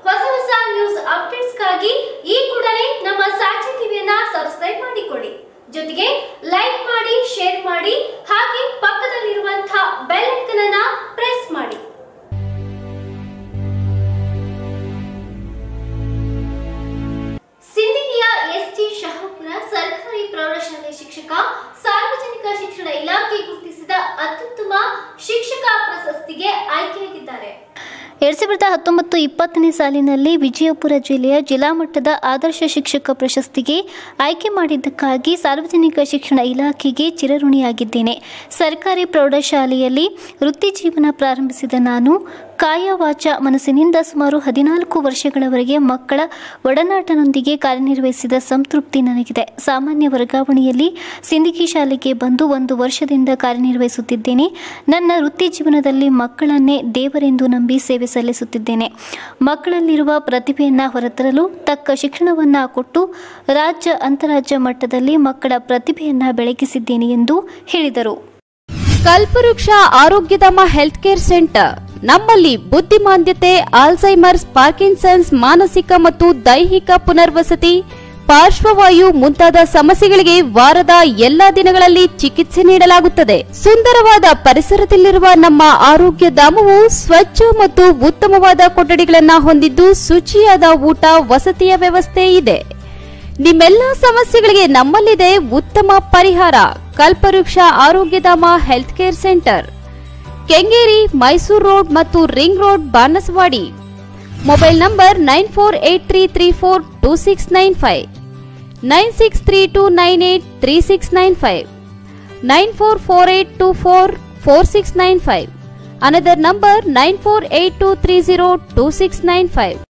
ಹೊಸ ಹೊಸ ನ್ಯೂಸ್ ಅಪ್ಡೇಟ್ಸ್ಗಾಗಿ ಈ ಕೂಡಲೇ ನಮ್ಮ ಸಾಕ್ಷಿ ಟಿವಿಯನ್ನ ಸಬ್ಸ್ಕ್ರೈಬ್ ಮಾಡಿಕೊಳ್ಳಿ ಜೊತೆಗೆ ಲೈಕ್ ಮಾಡಿ ಶೇರ್ ಮಾಡಿ ಹಾಗೆ ಪಕ್ಕದಲ್ಲಿರುವಂತಹ ಬೆಲ್ ಐಕನ್ ಅನ್ನ ಪ್ರೆಸ್ ಮಾಡಿ ಸಿಂಧಿಗಿಯ ಎಸ್ಟಿ ಶಹಾಪುರ ಸರ್ಕಾರಿ ಪ್ರೌಢಶಾಲೆ ಶಿಕ್ಷಕ ಸಾರ್ವಜನಿಕ ಶಿಕ್ಷಣ ಇಲಾಖೆ ಗುರುತಿಸಿದ ಅತ್ಯುತ್ತಮ ಶಿಕ್ಷಕ ಪ್ರಶಸ್ತಿಗೆ ಆಯ್ಕೆಯಾಗಿದ್ದಾರೆ ಎರಡ್ ಸಾವಿರದ ಹತ್ತೊಂಬತ್ತು ಇಪ್ಪತ್ತನೇ ಸಾಲಿನಲ್ಲಿ ವಿಜಯಪುರ ಜಿಲ್ಲೆಯ ಜಿಲ್ಲಾ ಮಟ್ಟದ ಆದರ್ಶ ಶಿಕ್ಷಕ ಪ್ರಶಸ್ತಿಗೆ ಆಯ್ಕೆ ಮಾಡಿದ್ದಕ್ಕಾಗಿ ಸಾರ್ವಜನಿಕ ಶಿಕ್ಷಣ ಇಲಾಖೆಗೆ ಚಿರಋಣಿಯಾಗಿದ್ದೇನೆ ಸರ್ಕಾರಿ ಪ್ರೌಢಶಾಲೆಯಲ್ಲಿ ವೃತ್ತಿ ಜೀವನ ಪ್ರಾರಂಭಿಸಿದ ನಾನು ಕಾಯ ವಾಚ ಮನಸ್ಸಿನಿಂದ ಸುಮಾರು ಹದಿನಾಲ್ಕು ವರ್ಷಗಳವರೆಗೆ ಮಕ್ಕಳ ಒಡನಾಟನೊಂದಿಗೆ ಕಾರ್ಯನಿರ್ವಹಿಸಿದ ಸಂತೃಪ್ತಿ ನನಗಿದೆ ಸಾಮಾನ್ಯ ವರ್ಗಾವಣೆಯಲ್ಲಿ ಸಿಂದಗಿ ಶಾಲೆಗೆ ಬಂದು ಒಂದು ವರ್ಷದಿಂದ ಕಾರ್ಯನಿರ್ವಹಿಸುತ್ತಿದ್ದೇನೆ ನನ್ನ ವೃತ್ತಿ ಜೀವನದಲ್ಲಿ ಮಕ್ಕಳನ್ನೇ ದೇವರೆಂದು ನಂಬಿ ಸೇವೆ ಸಲ್ಲಿಸುತ್ತಿದ್ದೇನೆ ಮಕ್ಕಳಲ್ಲಿರುವ ಪ್ರತಿಭೆಯನ್ನು ಹೊರತರಲು ತಕ್ಕ ಶಿಕ್ಷಣವನ್ನು ಕೊಟ್ಟು ರಾಜ್ಯ ಅಂತಾರಾಜ್ಯ ಮಟ್ಟದಲ್ಲಿ ಮಕ್ಕಳ ಪ್ರತಿಭೆಯನ್ನು ಬೆಳಗಿಸಿದ್ದೇನೆ ಎಂದು ಹೇಳಿದರು ಕಲ್ಪವೃಕ್ಷ ಆರೋಗ್ಯಧಾಮ ಹೆಲ್ತ್ ಕೇರ್ ಸೆಂಟರ್ ನಮ್ಮಲ್ಲಿ ಬುದ್ಧಿಮಾಂದ್ಯತೆ ಆಲ್ಝೈಮರ್ಸ್ ಪಾರ್ಕಿನ್ಸನ್ಸ್ ಮಾನಸಿಕ ಮತ್ತು ದೈಹಿಕ ಪುನರ್ವಸತಿ ಪಾರ್ಶ್ವವಾಯು ಮುಂತಾದ ಸಮಸ್ಯೆಗಳಿಗೆ ವಾರದ ಎಲ್ಲಾ ದಿನಗಳಲ್ಲಿ ಚಿಕಿತ್ಸೆ ನೀಡಲಾಗುತ್ತದೆ ಸುಂದರವಾದ ಪರಿಸರದಲ್ಲಿರುವ ನಮ್ಮ ಆರೋಗ್ಯ ಧಾಮವು ಸ್ವಚ್ಛ ಮತ್ತು ಉತ್ತಮವಾದ ಕೊಠಡಿಗಳನ್ನು ಹೊಂದಿದ್ದು ಶುಚಿಯಾದ ಊಟ ವಸತಿಯ ವ್ಯವಸ್ಥೆ ಇದೆ ನಿಮ್ಮೆಲ್ಲ ಸಮಸ್ಯೆಗಳಿಗೆ ನಮ್ಮಲ್ಲಿದೆ ಉತ್ತಮ ಪರಿಹಾರ Kalpavriksha Arogyadhama health care centre Kengeri Mysuru road ಮತ್ತು ring road Banaswadi mobile number nine four eight three three four two six nine five nine six three two nine eight three six nine five nine four four eight two four four six nine five another number nine four eight two three zero two six nine five